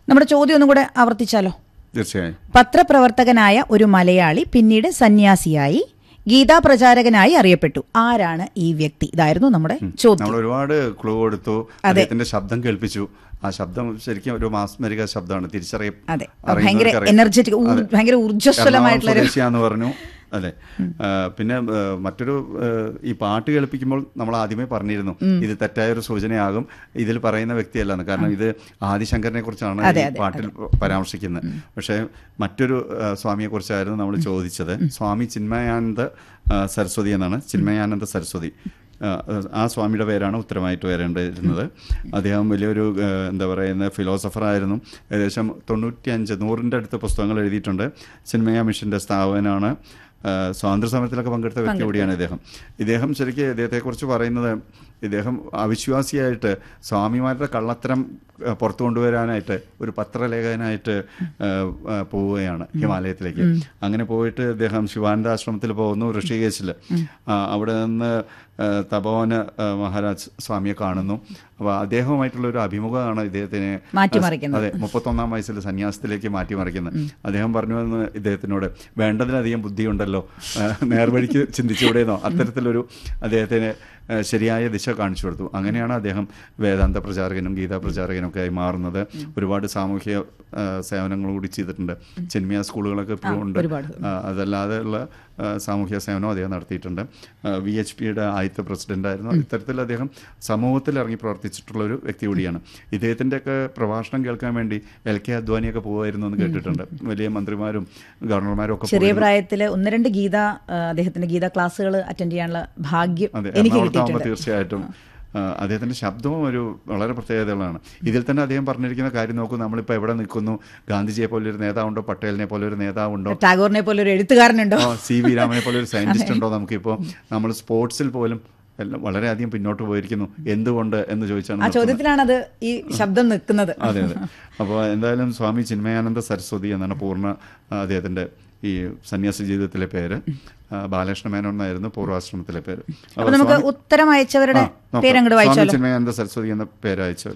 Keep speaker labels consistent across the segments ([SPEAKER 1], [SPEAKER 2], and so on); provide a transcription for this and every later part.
[SPEAKER 1] നമ്മുടെ ചോദ്യം ഒന്നും കൂടെ ആവർത്തിച്ചാലോ
[SPEAKER 2] തീർച്ചയായും
[SPEAKER 1] പത്രപ്രവർത്തകനായ ഒരു മലയാളി പിന്നീട് സന്യാസിയായി ഗീതാ പ്രചാരകനായി അറിയപ്പെട്ടു ആരാണ് ഈ വ്യക്തി ഇതായിരുന്നു നമ്മുടെ ചോദ്യം
[SPEAKER 2] നമ്മൾ ഒരുപാട് ക്ലൂ കൊടുത്തു അദ്ദേഹത്തിന്റെ ശബ്ദം കേൾപ്പിച്ചു ആ ശബ്ദം ശരിക്കും ഒരു മാസ്മരിക ശബ്ദമാണ് തിരിച്ചറിയ
[SPEAKER 1] അതെ
[SPEAKER 2] അറിയുന്നവർക്ക്
[SPEAKER 1] ഭയങ്കര
[SPEAKER 2] അറിയാം.
[SPEAKER 1] എനർജറ്റിക്
[SPEAKER 2] അതെ.
[SPEAKER 1] ഭയങ്കര ഊർജ്ജസ്വലമായിട്ടുള്ള
[SPEAKER 2] എറണാകുളം സ്വദേശിയാന്ന് പറഞ്ഞു അതെ ആ, പിന്നെ ആ, മറ്റൊരു ആ, ഈ പാട്ട് കേൾപ്പിക്കുമ്പോൾ നമ്മൾ ആദ്യമേ പറഞ്ഞിരുന്നു ഇത് തെറ്റായ ഒരു സൂചനയാകും ഇതിൽ പറയുന്ന വ്യക്തിയല്ലെന്ന് കാരണം ഇത് ആദിശങ്കരനെ കുറിച്ചാണ് ഈ പാട്ടിൽ പരാമർശിക്കുന്നത് പക്ഷേ മറ്റൊരു ആ, സ്വാമിയെ കുറിച്ചായിരുന്നു നമ്മൾ ചോദിച്ചത് സ്വാമി ചിന്മയാനന്ദ ആ, സരസ്വതി എന്നാണ് ചിന്മയാനന്ദ സരസ്വതി ആ, ആ സ്വാമിയുടെ പേരാണ് ഉത്തരമായിട്ട് വരേണ്ടിയിരുന്നത് അദ്ദേഹം വലിയൊരു ആ, എന്താ പറയുന്ന ഫിലോസഫറായിരുന്നു ഏകദേശം തൊണ്ണൂറ്റിയഞ്ച് നൂറിൻ്റെ അടുത്ത് പുസ്തകങ്ങൾ എഴുതിയിട്ടുണ്ട് ചിന്മയ മിഷൻ്റെ സ്ഥാപകനാണ് ആ, സ്വാതന്ത്ര്യ സമരത്തിലൊക്കെ പങ്കെടുത്ത വ്യക്തി കൂടിയാണ് ഇദ്ദേഹം ഇദ്ദേഹം ശരിക്കും ഇദ്ദേഹത്തെക്കുറിച്ച് പറയുന്നത് ഇദ്ദേഹം അവിശ്വാസിയായിട്ട് സ്വാമിമാരുടെ കള്ളത്തരം ആ, പുറത്തു കൊണ്ടുവരാനായിട്ട് ഒരു പത്രലേഖകനായിട്ട് ആ, ആ, പോവുകയാണ് ഹിമാലയത്തിലേക്ക് അങ്ങനെ പോയിട്ട് അദ്ദേഹം ശിവാനന്ദ ആശ്രമത്തിൽ പോകുന്നു ഋഷികേശിൽ അവിടെ നിന്ന് ആ, തപോവന ആ, മഹാരാജ് സ്വാമിയെ കാണുന്നു അപ്പോൾ അദ്ദേഹവുമായിട്ടുള്ള ഒരു അഭിമുഖമാണ് ഇദ്ദേഹത്തിനെ
[SPEAKER 1] മാറ്റിമറിക്കുന്നത്.
[SPEAKER 2] അതെ മുപ്പത്തൊന്നാം വയസ്സിൽ സന്യാസത്തിലേക്ക് മാറ്റിമറിക്കുന്നത് അദ്ദേഹം പറഞ്ഞു എന്ന് ഇദ്ദേഹത്തിനോട് വേണ്ടതിലധികം ബുദ്ധിയുണ്ടല്ലോ ആ, നേർവഴിക്ക് ചിന്തിച്ചുകൂടെയെന്നോ അത്തരത്തിലൊരു അദ്ദേഹത്തിന് ആ, ശരിയായ ദിശ കാണിച്ചു കൊടുത്തു അങ്ങനെയാണ് അദ്ദേഹം വേദാന്ത പ്രചാരകനും ഗീതാ പ്രചാരകനും ഒക്കെ ആയി മാറുന്നത് ഒരുപാട് സാമൂഹ്യ ആ, സേവനങ്ങൾ കൂടി ചെയ്തിട്ടുണ്ട് ചെന്മിയ സ്കൂളുകളൊക്കെ ഇപ്പോഴും ഉണ്ട്
[SPEAKER 1] ഒരുപാട്.
[SPEAKER 2] ആ, അതല്ലാതെ ഉള്ള ആ, സാമൂഹ്യ സേവനം അദ്ദേഹം നടത്തിയിട്ടുണ്ട് വി എച്ച് പിയുടെ ആദ്യത്തെ പ്രസിഡന്റായിരുന്നു ഇത്തരത്തിൽ അദ്ദേഹം സമൂഹത്തിൽ ഇറങ്ങി പ്രവർത്തിച്ചിട്ടുള്ള ഒരു വ്യക്തി കൂടിയാണ് ഇദ്ദേഹത്തിൻ്റെയൊക്കെ പ്രഭാഷണം കേൾക്കാൻ വേണ്ടി എൽ കെ അദ്വാനിയൊക്കെ പോകുമായിരുന്നു എന്ന് കേട്ടിട്ടുണ്ട് വലിയ മന്ത്രിമാരും ഗവർണർമാരും ഒക്കെ
[SPEAKER 1] ചെറിയ
[SPEAKER 2] പോയിരുന്നു.
[SPEAKER 1] പ്രായത്തിൽ ഒന്ന് രണ്ട് ഗീത ആ, അദ്ദേഹത്തിന്റെ ഗീത ക്ലാസ്സുകൾ അറ്റൻഡ് ചെയ്യാനുള്ള ഭാഗ്യം
[SPEAKER 2] അതെ
[SPEAKER 1] എനിക്ക്
[SPEAKER 2] എറണാകുളത്താകുമ്പോൾ
[SPEAKER 1] കിട്ടിയിട്ടുണ്ട്
[SPEAKER 2] തീർച്ചയായിട്ടും ആ, അദ്ദേഹത്തിന്റെ ശബ്ദവും ഒരു വളരെ പ്രത്യേകതകളാണ് ഇതിൽ തന്നെ അദ്ദേഹം പറഞ്ഞിരിക്കുന്ന കാര്യം നോക്കൂ നമ്മളിപ്പോൾ എവിടെ നിൽക്കുന്നു ഗാന്ധിജിയെ പോലെ ഒരു നേതാവുണ്ടോ പട്ടേലിനെ പോലെ ഒരു നേതാവുണ്ടോ
[SPEAKER 1] ടാഗോറിനെ പോലെ ഒരു എഴുത്തുകാരനുണ്ടോ
[SPEAKER 2] ആ, സി വി രാമനെ പോലെ ഒരു സയന്റിസ്റ്റ് ഉണ്ടോ നമുക്കിപ്പോൾ നമ്മൾ സ്പോർട്സിൽ പോലും എല്ലാം വളരെയധികം പിന്നോട്ട് പോയിരിക്കുന്നു എന്തുകൊണ്ട് എന്ന് ചോദിച്ചാണ്
[SPEAKER 1] ആ
[SPEAKER 2] നിർത്തുന്നത്.
[SPEAKER 1] ചോദ്യത്തിലാണത് ഈ ശബ്ദം നിൽക്കുന്നത്
[SPEAKER 2] അതെ അതെ അപ്പോൾ എന്തായാലും സ്വാമി ചിന്മയാനന്ദ സരസ്വതി എന്നാണ് പൂർണ്ണ ആ, അദ്ദേഹത്തിന്റെ ഈ സന്യാസ ജീവിതത്തിലെ പേര് ആ, ബാലകൃഷ്ണ മേനോൻ എന്നായിരുന്നു പൂർവാശ്രമത്തിലെ പേര്
[SPEAKER 1] അപ്പൊ നമുക്ക്
[SPEAKER 2] സ്വാമി-
[SPEAKER 1] ഉത്തരം അയച്ചവരുടെ
[SPEAKER 2] ആ, നോക്കാം.
[SPEAKER 1] പേരങ്ങോട്ട്
[SPEAKER 2] സ്വാമി
[SPEAKER 1] വായിച്ചാലോ
[SPEAKER 2] ചിന്മയാനന്ദ സരസ്വതി എന്ന പേര് അയച്ചവർ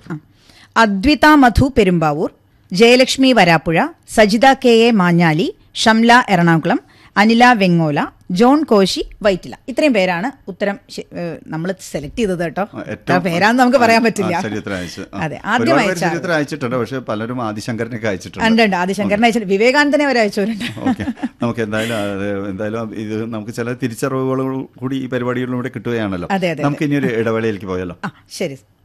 [SPEAKER 1] Advitha Madhu Perumbavoor Jayalakshmi Varappuzha Sajitha K A Manjali Shamla Ernakulam Anila Vengola John Koshy Vyttila ഇത്രയും പേരാണ് ഉത്തരം നമ്മൾ സെലക്ട് ചെയ്തത് കേട്ടോ
[SPEAKER 2] ആ,
[SPEAKER 1] ആ പേരാന്ന് നമുക്ക് പറയാൻ പറ്റില്ല
[SPEAKER 2] ആ, ചരിത്രം അയച്ചത് ആ.
[SPEAKER 1] അതെ ആദ്യം
[SPEAKER 2] ഒരുപാട് പേര്
[SPEAKER 1] അയച്ച ആള്.
[SPEAKER 2] ചരിത്രം അയച്ചിട്ടുണ്ട് പക്ഷെ പലരും ആദിശങ്കരനൊക്കെ അയച്ചിട്ടുണ്ട്
[SPEAKER 1] ഉണ്ട് ഉണ്ട് ആദിശങ്കരനെ അയച്ചിട്ട് വിവേകാനന്ദനെ വരെ അയച്ചവരുണ്ട്
[SPEAKER 2] ഓക്കെ നമുക്ക് എന്തായാലും അത് എന്തായാലും ഇത് നമുക്ക് ചില തിരിച്ചറിവുകൾ കൂടി ഈ പരിപാടികളിലൂടെ കിട്ടുകയാണല്ലോ
[SPEAKER 1] അതെ, അതെ,
[SPEAKER 2] നമുക്ക് ഇനി ഒരു ഇടവേളയിലേക്ക് പോയാലോ
[SPEAKER 1] ആ ശരി